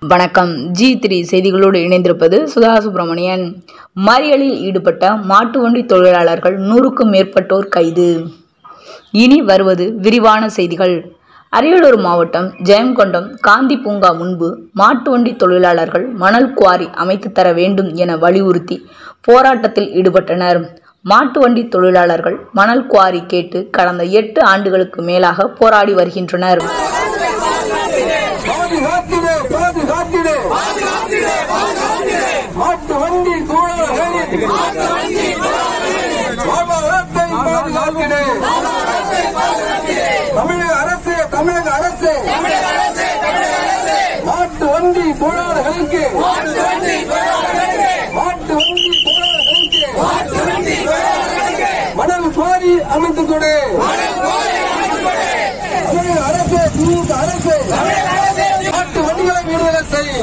வணக்கம் G three செய்திகளோடு இணைந்திருப்பது சுதா சுப்பிரமணியன் மறியலில் ஈடுபட்ட மாட்டு வண்டி தொழிலாளர்கள் நூறுக்கும் மேற்பட்டோர் கைது இனி வருவது விரிவான செய்திகள் அரியலூர் மாவட்டம் ஜெயங்கொண்டம் காந்தி பூங்கா முன்பு மாட்டு வண்டி தொழிலாளர்கள் மணல் குவாரி அமைத்து தர வேண்டும் என வலியுறுத்தி போராட்டத்தில் ஈடுபட்டனர் மாட்டு வண்டி தொழிலாளர்கள் மணல் குவாரி கேட்டு கடந்த எட்டு ஆண்டுகளுக்கு மேலாக போராடி வருகின்றனர் பாதுகாத்திடு பாதுகாத்திடு மாட்டு வண்டி தோழர்களின் வாழ்வாதாரத்தை பாதுகாத்திடு தமிழக அரசு தமிழக அரசு மாட்டு வண்டி தொழிலாளர்களுக்கு மாட்டு வண்டி தொழிலாளர்களுக்கு மணல் குவாரி அமைத்து கொடு தமிழக அரசு திமுக அரசு மாட்டு வண்டிகளை விடுதலை செய்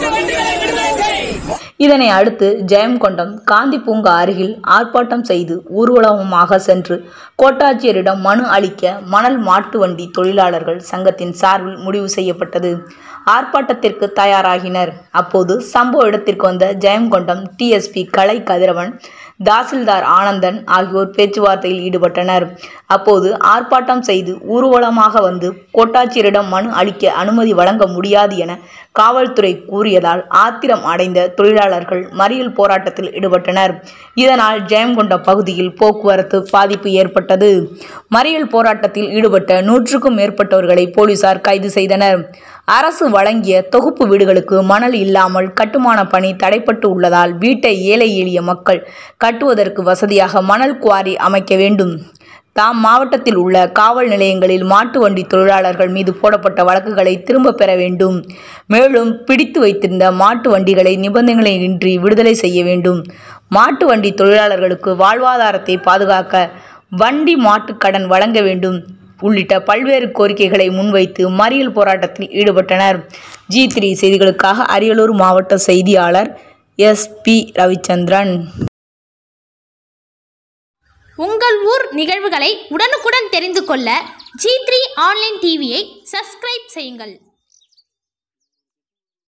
இதனை அடுத்து ஜெயங்கொண்டம் காந்தி பூங்கா அருகில் ஆர்ப்பாட்டம் செய்து ஊர்வலமாக சென்று கோட்டாட்சியரிடம் மனு அளிக்க மணல் மாட்டு வண்டி தொழிலாளர்கள் சங்கத்தின் சார்பில் முடிவு செய்யப்பட்டது ஆர்ப்பாட்டத்திற்கு தயாராகினர் அப்போது சம்பவ இடத்திற்கு வந்த ஜெயங்கொண்டம் டிஎஸ்பி கலை கதிரவன் தாசில்தார் ஆனந்தன் ஆகியோர் பேச்சுவார்த்தையில் ஈடுபட்டனர் அப்போது ஆர்ப்பாட்டம் செய்து ஊர்வலமாக வந்து கோட்டாட்சியரிடம் மனு அளிக்க அனுமதி வழங்க முடியாது என காவல்துறை கூறியதால் ஆத்திரம் அடைந்த தொழிலாளர்கள் மறியல் போராட்டத்தில் ஈடுபட்டனர் இதனால் ஜெயங்கொண்டம் பகுதியில் போக்குவரத்து பாதிப்பு ஏற்பட்டது மறியல் போராட்டத்தில் ஈடுபட்ட நூற்றுக்கும் மேற்பட்டவர்களை போலீசார் கைது செய்தனர் அரசு வழங்கிய தொகுப்பு வீடுகளுக்கு மணல் இல்லாமல் கட்டுமான பணி தடைப்பட்டு உள்ளதால் வீட்டை ஏழை எளிய மக்கள் கட்டுவதற்கு வசதியாக மணல் குவாரி அமைக்க வேண்டும் தாம் மாவட்டத்தில் உள்ள காவல் நிலையங்களில் மாட்டு வண்டி தொழிலாளர்கள் மீது போடப்பட்ட வழக்குகளை திரும்ப பெற வேண்டும் மேலும் பிடித்து வைத்திருந்த மாட்டு வண்டிகளை நிபந்தனையின்றி விடுதலை செய்ய வேண்டும் மாட்டு வண்டி தொழிலாளர்களுக்கு வாழ்வாதாரத்தை பாதுகாக்க வண்டி மாட்டு கடன் வழங்க வேண்டும் உள்ளிட்ட பல்வேறு கோரிக்கைகளை முன்வைத்து மறியல் போராட்டத்தில் ஈடுபட்டனர் ஜி த்ரீ செய்திகளுக்காக அரியலூர் மாவட்ட செய்தியாளர் எஸ் பி ரவிச்சந்திரன் உங்கள் ஊர் நிகழ்வுகளை உடனுக்குடன் தெரிந்து கொள்ள ஜி த்ரீ ஆன்லைன் டிவியை சப்ஸ்கிரைப் செய்யுங்கள்